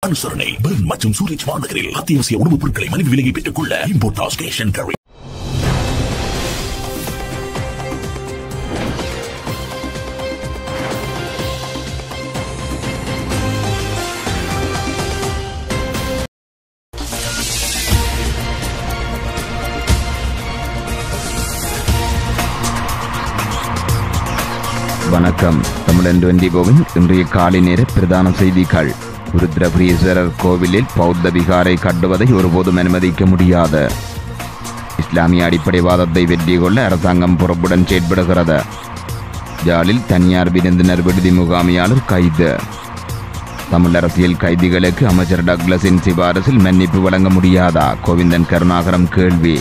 அனுசரணை பெர்ன் மற்றும் சூரிச் மாநகரில் அத்தியாவசிய உணவுப் பொருட்களை மலிவு விலையை பெற்றுக் கொள்ள இம்போர்டாஸ் கேஷ் அண்ட் கேரி வணக்கம் தமிழன் டுவெண்டி போவின் இன்றைய காலை நேர பிரதான செய்திகள் ருத்ரபுரீஸ்வரர் கோவிலில் பௌத்த விகாரை கட்டுவதை ஒருபோதும் அனுமதிக்க முடியாது இஸ்லாமிய அடிப்படைவாதத்தை வெற்றி கொள்ள அரசாங்கம் பொறுப்புடன் செயற்படுகிறது ஜாலில் தனியார் விருந்தினர் விடுதி முகாமியாளர் கைது தமிழ் அரசியல் கைதிகளுக்கு அமைச்சர் டக்ளஸின் சிபாரசில் மன்னிப்பு வழங்க முடியாதா கோவிந்தன் கருணாகரம் கேள்வி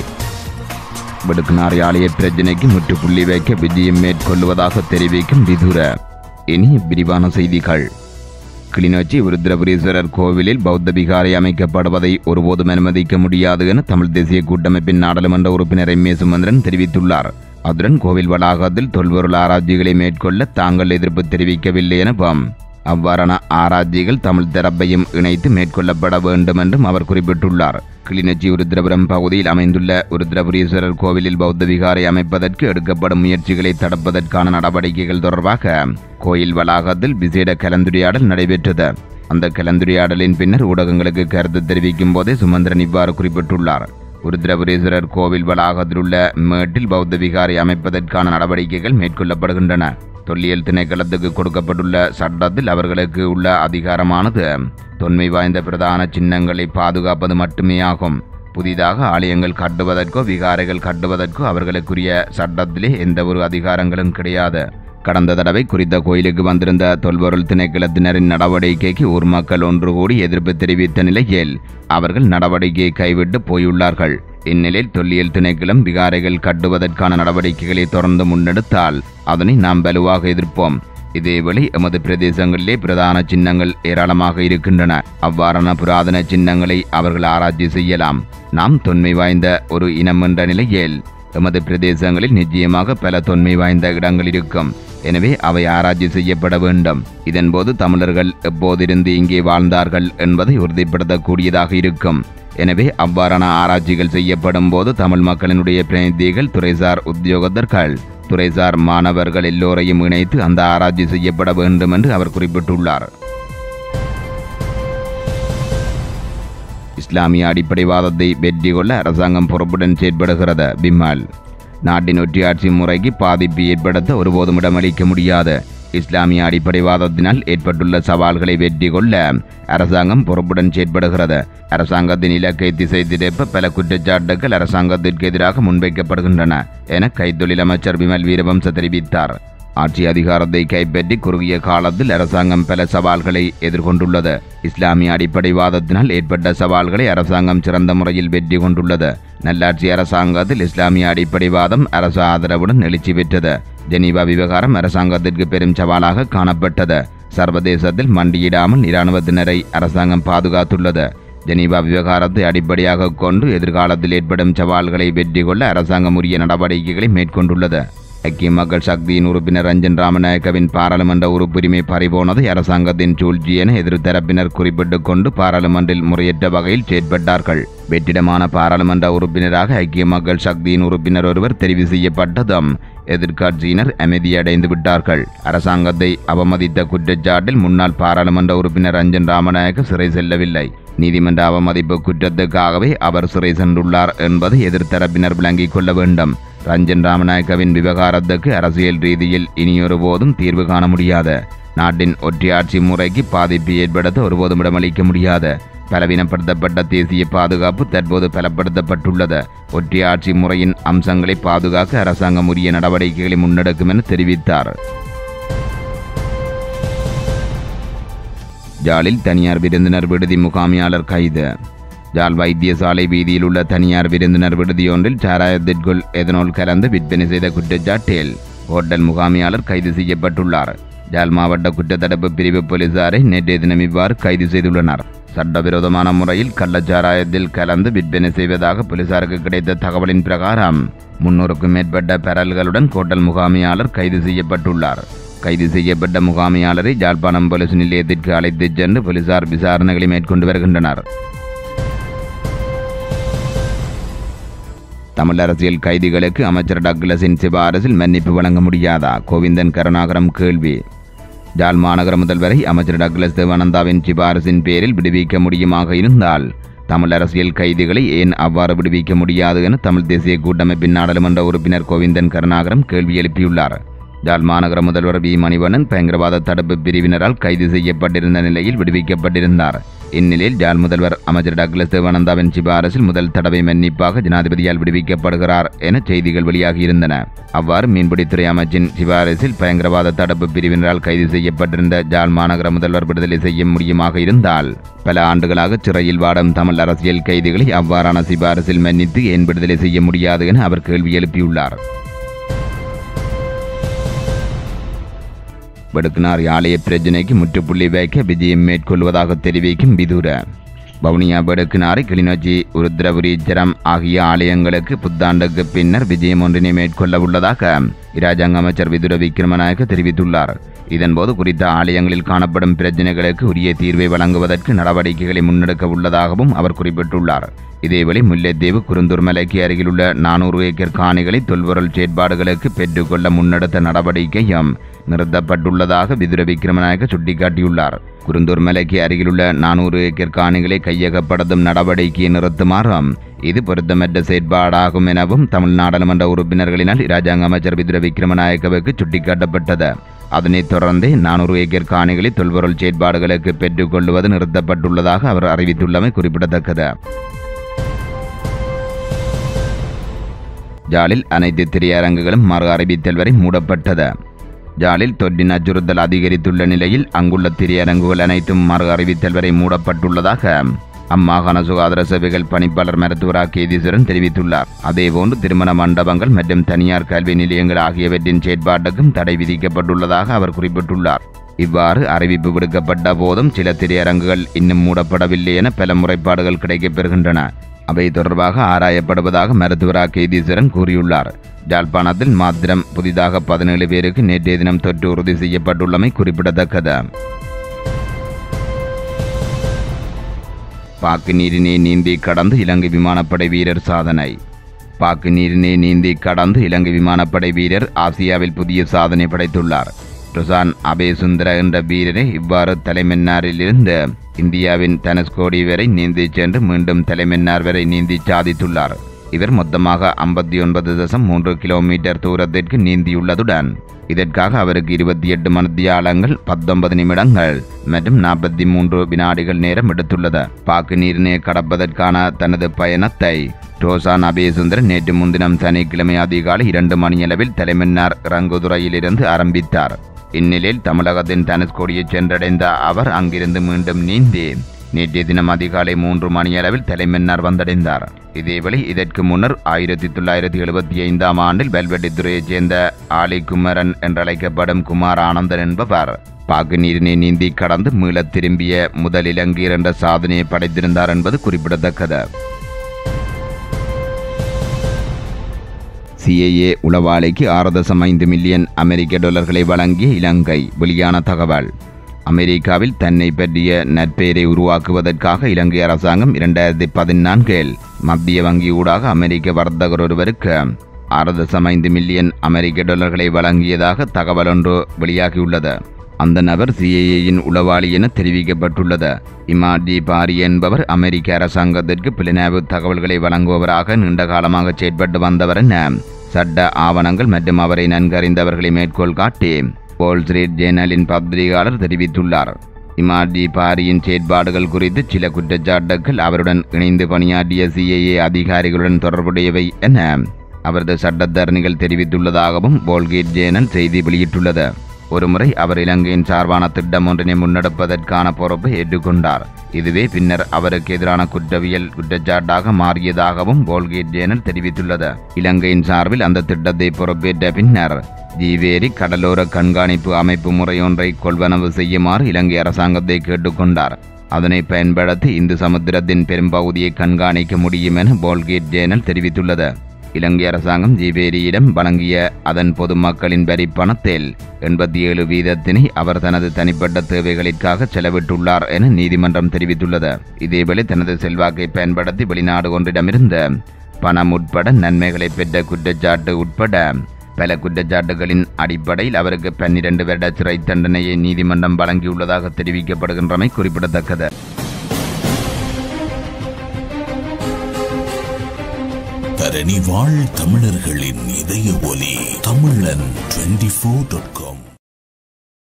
விடுக்குனார் ஆலய பிரச்சினைக்கு முற்றுப்புள்ளி வைக்க விஜயம் மேற்கொள்வதாக தெரிவிக்கும் விதுர இனி விரிவான செய்திகள் கிளிநொச்சி ருத்ரபுரீஸ்வரர் கோவிலில் பௌத்த விகாரை அமைக்கப்படுவதை ஒருபோதும் அனுமதிக்க முடியாது என தமிழ் தேசிய கூட்டமைப்பின் நாடாளுமன்ற உறுப்பினர் எம் ஏ சுமந்திரன் தெரிவித்துள்ளார் அதுடன் கோவில் வளாகத்தில் தொல்பொருள் ஆராய்ச்சிகளை மேற்கொள்ள தாங்கள் எதிர்ப்பு தெரிவிக்கவில்லை எனவும் அவ்வாறான ஆராய்ச்சிகள் தமிழ் தரப்பையும் இணைத்து மேற்கொள்ளப்பட வேண்டும் என்றும் அவர் குறிப்பிட்டுள்ளார் கிளிநொச்சி உருத்திரபுரம் பகுதியில் அமைந்துள்ள உருத்திரபுரீஸ்வரர் கோவிலில் பௌத்த விகாரை அமைப்பதற்கு எடுக்கப்படும் முயற்சிகளை தடுப்பதற்கான நடவடிக்கைகள் தொடர்பாக கோயில் வளாகத்தில் விசேட கலந்துரையாடல் நடைபெற்றது அந்த கலந்துரையாடலின் பின்னர் ஊடகங்களுக்கு கருத்து தெரிவிக்கும் போதே சுமந்திரன் இவ்வாறு குறிப்பிட்டுள்ளார் உருத்திரபுரீஸ்வரர் கோவில் வளாகத்தில் உள்ள மேட்டில் பௌத்த விகாரை அமைப்பதற்கான நடவடிக்கைகள் மேற்கொள்ளப்படுகின்றன தொல்லியல் திணைக்களத்துக்கு கொடுக்கப்பட்டுள்ள சட்டத்தில் அவர்களுக்கு உள்ள அதிகாரமானது தொன்மை வாய்ந்த பிரதான சின்னங்களை பாதுகாப்பது மட்டுமே ஆகும் புதிதாக ஆலயங்கள் கட்டுவதற்கோ விகாரைகள் கட்டுவதற்கோ அவர்களுக்குரிய சட்டத்திலே எந்த ஒரு அதிகாரங்களும் கிடையாது கடந்த தடவை குறித்த கோயிலுக்கு வந்திருந்த தொல்பொருள் திணைக்களத்தினரின் நடவடிக்கைக்கு ஊர் மக்கள் ஒன்று கூடி எதிர்ப்பு தெரிவித்த நிலையில் அவர்கள் நடவடிக்கையை கைவிட்டு போயுள்ளார்கள் இந்நிலையில் தொல்லியல் திணைக்களம் விகாரைகள் கட்டுவதற்கான நடவடிக்கைகளை தொடர்ந்து முன்னெடுத்தால் அதனை நாம் வலுவாக எதிர்ப்போம் இதேவேளை எமது பிரதேசங்களிலே பிரதான சின்னங்கள் ஏராளமாக இருக்கின்றன அவ்வாறான புராதன சின்னங்களை அவர்கள் ஆராய்ச்சி செய்யலாம் நாம் தொன்மை வாய்ந்த ஒரு இனம் என்ற நிலையில் எமது பிரதேசங்களில் நிச்சயமாக பல தொன்மை வாய்ந்த இடங்கள் இருக்கும் எனவே அவை ஆராய்ச்சி செய்யப்பட வேண்டும் இதன்போது தமிழர்கள் எப்போதிருந்து இங்கே வாழ்ந்தார்கள் என்பதை உறுதிப்படுத்தக்கூடியதாக இருக்கும் எனவே அவ்வாறான ஆராய்ச்சிகள் செய்யப்படும் போது தமிழ் மக்களினுடைய பிரதிநிதிகள் துறைசார் உத்தியோகத்தர்கள் துறைசார் மாணவர்கள் எல்லோரையும் இணைத்து அந்த ஆராய்ச்சி செய்யப்பட வேண்டும் என்று அவர் குறிப்பிட்டுள்ளார் இஸ்லாமிய அடிப்படைவாதத்தை வெற்றி கொள்ள அரசாங்கம் பொறுப்புடன் செயற்படுகிறது பிம்மால் நாட்டின் ஒற்றியாட்சி முறைக்கு பாதிப்பு ஏற்படுத்த ஒருபோதும் இடமளிக்க முடியாது இஸ்லாமிய அடிப்படைவாதத்தினால் ஏற்பட்டுள்ள சவால்களை வெற்றி கொள்ள அரசாங்கம் பொறுப்புடன் செயற்படுகிறது அரசாங்கத்தின் இலக்கை திசை திருப்ப பல குற்றச்சாட்டுகள் அரசாங்கத்திற்கு எதிராக முன்வைக்கப்படுகின்றன என கைத்தொழில் அமைச்சர் விமல் வீரவம்ச தெரிவித்தார் ஆட்சி அதிகாரத்தை கைப்பற்றி குறுகிய காலத்தில் அரசாங்கம் பல சவால்களை எதிர்கொண்டுள்ளது இஸ்லாமிய அடிப்படைவாதத்தினால் ஏற்பட்ட சவால்களை அரசாங்கம் சிறந்த முறையில் வெற்றி கொண்டுள்ளது நல்லாட்சி அரசாங்கத்தில் இஸ்லாமிய அடிப்படைவாதம் அரசு ஆதரவுடன் எழுச்சி பெற்றது ஜெனீவா விவகாரம் அரசாங்கத்திற்கு பெரும் சவாலாக காணப்பட்டது சர்வதேசத்தில் மண்டியிடாமல் இராணுவத்தினரை அரசாங்கம் பாதுகாத்துள்ளது ஜெனீவா விவகாரத்தை அடிப்படையாக கொண்டு எதிர்காலத்தில் ஏற்படும் சவால்களை வெற்றி கொள்ள அரசாங்கம் உரிய நடவடிக்கைகளை மேற்கொண்டுள்ளது ஐக்கிய மக்கள் சக்தியின் உறுப்பினர் ரஞ்சன் ராமநாயக்கவின் பாராளுமன்ற உறுப்புரிமை பறிபோனதை அரசாங்கத்தின் சூழ்ச்சி என எதிர்த்தரப்பினர் குறிப்பிட்டுக் கொண்டு பாராளுமன்றில் முறையற்ற வகையில் செயற்பட்டார்கள் வெற்றிடமான பாராளுமன்ற உறுப்பினராக ஐக்கிய மக்கள் சக்தியின் உறுப்பினர் ஒருவர் தெரிவு செய்யப்பட்டதும் எதிர்க்கட்சியினர் அமைதியடைந்து விட்டார்கள் அரசாங்கத்தை அவமதித்த குற்றச்சாட்டில் முன்னாள் பாராளுமன்ற உறுப்பினர் ரஞ்சன் ராமநாயக்க சிறை செல்லவில்லை நீதிமன்ற அவமதிப்பு குற்றத்துக்காகவே அவர் சிறை சென்றுள்ளார் என்பதை எதிர்த்தரப்பினர் விளங்கிக் கொள்ள வேண்டும் ரஞ்சன் ராமநாயக்கவின் விவகாரத்துக்கு அரசியல் ரீதியில் இனியொரு போதும் தீர்வு காண முடியாது நாட்டின் ஒற்றையாட்சி முறைக்கு பாதிப்பு ஏற்படுத்த ஒருபோதும் இடமளிக்க முடியாது பலவீனப்படுத்தப்பட்ட தேசிய பாதுகாப்பு தற்போது பலப்படுத்தப்பட்டுள்ளது ஒற்றையாட்சி முறையின் அம்சங்களை பாதுகாக்க அரசாங்கம் உரிய நடவடிக்கைகளை முன்னெடுக்கும் என தெரிவித்தார் ஜாலில் தனியார் விருந்தினர் விடுதி முகாமியாளர் கைது ஜால் வைத்தியசாலை வீதியில் உள்ள தனியார் விருந்தினர் விடுதியொன்றில் சாராயத்திற்குள் எதனோல் கலந்து விற்பனை செய்த குற்றச்சாட்டில் ஹோட்டல் முகாமியாளர் கைது செய்யப்பட்டுள்ளார் ஜால் மாவட்ட குற்றத்தடுப்பு பிரிவு போலீசாரை நேற்றைய தினம் இவ்வாறு கைது செய்துள்ளனர் சட்டவிரோதமான முறையில் கள்ளச்சாராயத்தில் கலந்து விற்பனை செய்வதாக போலீசாருக்கு கிடைத்த தகவலின் பிரகாரம் முன்னூறுக்கும் மேற்பட்ட பெறல்களுடன் கோட்டல் முகாமியாளர் கைது செய்யப்பட்டுள்ளார் கைது செய்யப்பட்ட முகாமையாளரை ஜாழ்ப்பாணம் போலீஸ் நிலையத்திற்கு அழைத்துச் சென்று போலீசார் விசாரணைகளை மேற்கொண்டு வருகின்றனர் தமிழ் அரசியல் கைதிகளுக்கு அமைச்சர் டக்ளஸின் சிபாரசில் மன்னிப்பு வழங்க முடியாதா கோவிந்தன் கருணாகரம் கேள்வி ஜாழ் மாநகர முதல்வரை அமைச்சர் டக்ளஸ் தேவானந்தாவின் சிபாரசின் பேரில் விடுவிக்க முடியுமாக இருந்தால் தமிழ் அரசியல் கைதிகளை ஏன் அவ்வாறு விடுவிக்க முடியாது என தமிழ் தேசிய கூட்டமைப்பின் நாடாளுமன்ற உறுப்பினர் கோவிந்தன் கருணாகரம் கேள்வி எழுப்பியுள்ளார் ஜாழ் மாநகர முதல்வர் வி மணிவண்ணன் பயங்கரவாத தடுப்பு பிரிவினரால் கைது செய்யப்பட்டிருந்த நிலையில் விடுவிக்கப்பட்டிருந்தார் இந்நிலையில் ஜாழ் முதல்வர் அமைச்சர் டக்ளஸ் தேவானந்தாவின் சிபாரசில் முதல் தடவை மன்னிப்பாக ஜனாதிபதியால் விடுவிக்கப்படுகிறார் என செய்திகள் வெளியாகியிருந்தன அவ்வாறு மீன்பிடித்துறை அமைச்சின் சிபாரசில் பயங்கரவாத தடுப்பு பிரிவினரால் கைது செய்யப்பட்டிருந்த ஜாழ் மாநகர முதல்வர் விடுதலை செய்ய முடியுமாக இருந்தால் பல ஆண்டுகளாக சிறையில் வாடும் தமிழ் அரசியல் கைதிகளை அவ்வாறான சிபாரசில் மன்னித்து ஏன் விடுதலை செய்ய முடியாது என அவர் கேள்வி எழுப்பியுள்ளார் வடுக்குனார் ஆலய பிரச்சினைக்கு முற்றுப்புள்ளி வைக்க விஜயம் மேற்கொள்வதாக தெரிவிக்கும் விதுர வவுனியா வடுக்குனாறு கிளிநொச்சி உருத்ரபுரீச்சரம் ஆகிய ஆலயங்களுக்கு புத்தாண்டுக்கு பின்னர் விஜயம் ஒன்றினை மேற்கொள்ள உள்ளதாக இராஜாங்க அமைச்சர் விதுர விக்ரமநாயக்க தெரிவித்துள்ளார் இதன்போது குறித்த ஆலயங்களில் காணப்படும் பிரச்சினைகளுக்கு உரிய தீர்வை வழங்குவதற்கு நடவடிக்கைகளை முன்னெடுக்க உள்ளதாகவும் அவர் குறிப்பிட்டுள்ளார் இதேவேளை முல்லைத்தீவு குருந்தூர் மலைக்கு அருகிலுள்ள நானூறு ஏக்கர் காணிகளை தொல்பொருள் செயற்பாடுகளுக்கு பெற்றுக்கொள்ள முன்னெடுத்த நடவடிக்கையும் நிறுத்தப்பட்டுள்ளதாக விதுர விக்ரமநாயக்க சுட்டிக்காட்டியுள்ளார் குருந்தூர் மலைக்கு அருகிலுள்ள நானூறு ஏக்கர் காணிகளை கையகப்படுத்தும் நடவடிக்கையை நிறுத்துமாறும் இது பொருத்தமற்ற செயற்பாடாகும் எனவும் தமிழ் நாடாளுமன்ற உறுப்பினர்களினால் இராஜாங்க அமைச்சர் விதுர விக்ரமநாயக்கவுக்கு சுட்டிக்காட்டப்பட்டது அதனைத் தொடர்ந்து நானூறு ஏக்கர் காணிகளை தொல்பொருள் செயற்பாடுகளுக்கு பெற்றுக்கொள்வது நிறுத்தப்பட்டுள்ளதாக அவர் அறிவித்துள்ளமை குறிப்பிடத்தக்கது ஜாலில் அனைத்து திரையரங்குகளும் மறு அறிவித்தல் வரை மூடப்பட்டது ஜாலில் தொற்றின் அச்சுறுத்தல் அதிகரித்துள்ள நிலையில் அங்குள்ள திரையரங்குகள் அனைத்தும் மறு அறிவித்தல் வரை மூடப்பட்டுள்ளதாக அம்மாகாண சுகாதார சேவைகள் பணிப்பாளர் மருத்துவர் கேதீஸ்வரன் தெரிவித்துள்ளார் அதேபோன்று திருமண மண்டபங்கள் மற்றும் தனியார் கல்வி நிலையங்கள் ஆகியவற்றின் செயற்பாட்டுக்கும் தடை விதிக்கப்பட்டுள்ளதாக அவர் குறிப்பிட்டுள்ளார் இவ்வாறு அறிவிப்பு விடுக்கப்பட்ட போதும் சில திரையரங்குகள் இன்னும் மூடப்படவில்லை என பல முறைப்பாடுகள் கிடைக்கப்பெறுகின்றன அவை தொடர்பாக ஆராயப்படுவதாக மருத்துவர் கேதீஸ்வரன் கூறியுள்ளார் ஜாழ்ப்பாணத்தில் மாத்திரம் புதிதாக பதினேழு பேருக்கு நேற்றைய தினம் தொற்று உறுதி செய்யப்பட்டுள்ளமை குறிப்பிடத்தக்கது பாக்கு நீரினை நீந்தி கடந்து இலங்கை விமானப்படை வீரர் சாதனை பாக்கு நீரினை நீந்தி கடந்து இலங்கை விமானப்படை வீரர் ஆசியாவில் புதிய சாதனை படைத்துள்ளார் ருசான் அபேசுந்தர என்ற வீரரை இவ்வாறு தலைமன்னாரிலிருந்து இந்தியாவின் தனுஷ்கோடி வரை நீந்திச் சென்று மீண்டும் தலைமன்னார் வரை நீந்தி சாதித்துள்ளார் இவர் மொத்தமாக ஐம்பத்தி ஒன்பது தசம் மூன்று கிலோமீட்டர் தூரத்திற்கு நீந்தியுள்ளதுடன் இதற்காக அவருக்கு இருபத்தி எட்டு மணித்தியாலங்கள் பத்தொன்பது நிமிடங்கள் மற்றும் நாற்பத்தி மூன்று வினாடிகள் நேரம் எடுத்துள்ளது பாக்கு நீரினை கடப்பதற்கான தனது பயணத்தை ரோசான் அபேசுந்தரன் நேற்று முன்தினம் சனிக்கிழமை அதிகாலை இரண்டு மணியளவில் தலைமன்னார் ரங்குதுறையிலிருந்து ஆரம்பித்தார் இந்நிலையில் தமிழகத்தின் தனுஷ்கோடியை சென்றடைந்த அவர் அங்கிருந்து மீண்டும் நீந்தி நேற்றைய தினம் அதிகாலை மூன்று மணியளவில் தலைமன்னார் வந்தடைந்தார் இதேவேளை இதற்கு முன்னர் ஆயிரத்தி தொள்ளாயிரத்தி எழுபத்தி ஐந்தாம் ஆண்டில் வெல்வெட்டித்துறையைச் சேர்ந்த ஆலி குமரன் என்றழைக்கப்படும் குமார் ஆனந்தன் என்பவர் பாக்கு நீரினை நீந்தி கடந்து மீளத் திரும்பிய முதல் இலங்கையர் என்ற சாதனையை படைத்திருந்தார் என்பது குறிப்பிடத்தக்கது சிஏஏ உளவாளிக்கு ஆறு தசம் ஐந்து மில்லியன் அமெரிக்க டாலர்களை வழங்கிய இலங்கை வெளியான தகவல் அமெரிக்காவில் தன்னை பற்றிய நற்பெயரை உருவாக்குவதற்காக இலங்கை அரசாங்கம் இரண்டாயிரத்தி பதினான்கில் மத்திய வங்கி ஊடாக அமெரிக்க வர்த்தகர் ஒருவருக்கு ஆறு தசம் ஐந்து மில்லியன் அமெரிக்க டாலர்களை வழங்கியதாக தகவல் ஒன்று வெளியாகியுள்ளது அந்த நபர் சிஏஏயின் உளவாளி என தெரிவிக்கப்பட்டுள்ளது இமாடி பாரி என்பவர் அமெரிக்க அரசாங்கத்திற்கு பிளினாவு தகவல்களை வழங்குபவராக நீண்ட காலமாக செயற்பட்டு வந்தவர் என சட்ட ஆவணங்கள் மற்றும் அவரை நன்கறிந்தவர்களை மேற்கோள் காட்டி போல் ஸ்ட்ரீட் ஜேர்னலின் பத்திரிகையாளர் தெரிவித்துள்ளார் இமாடி பாரியின் செயற்பாடுகள் குறித்து சில குற்றச்சாட்டுகள் அவருடன் இணைந்து பணியாற்றிய சிஐஏ அதிகாரிகளுடன் தொடர்புடையவை என அவரது சட்டத்தரணிகள் தெரிவித்துள்ளதாகவும் போல்கேட் ஜேர்னல் செய்தி வெளியிட்டுள்ளது ஒருமுறை அவர் இலங்கையின் சார்பான திட்டம் ஒன்றினை முன்னெடுப்பதற்கான பொறுப்பை ஏற்றுக்கொண்டார் இதுவே பின்னர் அவருக்கு எதிரான குற்றவியல் குற்றச்சாட்டாக மாறியதாகவும் போல்கேட் ஜேர்னல் தெரிவித்துள்ளது இலங்கையின் சார்பில் அந்த திட்டத்தை பொறுப்பேற்ற பின்னர் ஜீவேரி கடலோர கண்காணிப்பு அமைப்பு முறையொன்றை கொள்வனவு செய்யுமாறு இலங்கை அரசாங்கத்தை கேட்டுக்கொண்டார் அதனை பயன்படுத்தி இந்து சமுத்திரத்தின் பெரும்பகுதியை கண்காணிக்க முடியும் என போல்கேட் ஜேர்னல் தெரிவித்துள்ளது இலங்கை அரசாங்கம் ஜிபேரியிடம் வழங்கிய அதன் பொதுமக்களின் வரி பணத்தில் எண்பத்தி ஏழு வீதத்தினை அவர் தனது தனிப்பட்ட தேவைகளிற்காக செலவிட்டுள்ளார் என நீதிமன்றம் தெரிவித்துள்ளது இதேவேளை தனது செல்வாக்கை பயன்படுத்தி வெளிநாடு ஒன்றிடமிருந்த பணம் உட்பட நன்மைகளை பெற்ற குற்றச்சாட்டு உட்பட பல குற்றச்சாட்டுகளின் அடிப்படையில் அவருக்கு பன்னிரண்டு வருட சிறை தண்டனையை நீதிமன்றம் வழங்கியுள்ளதாக தெரிவிக்கப்படுகின்றமை குறிப்பிடத்தக்கது தரணி வாழ் தமிழர்களின் இதய ஒலி தமிழன் டுவெண்டி ஃபோர் டாட் காம்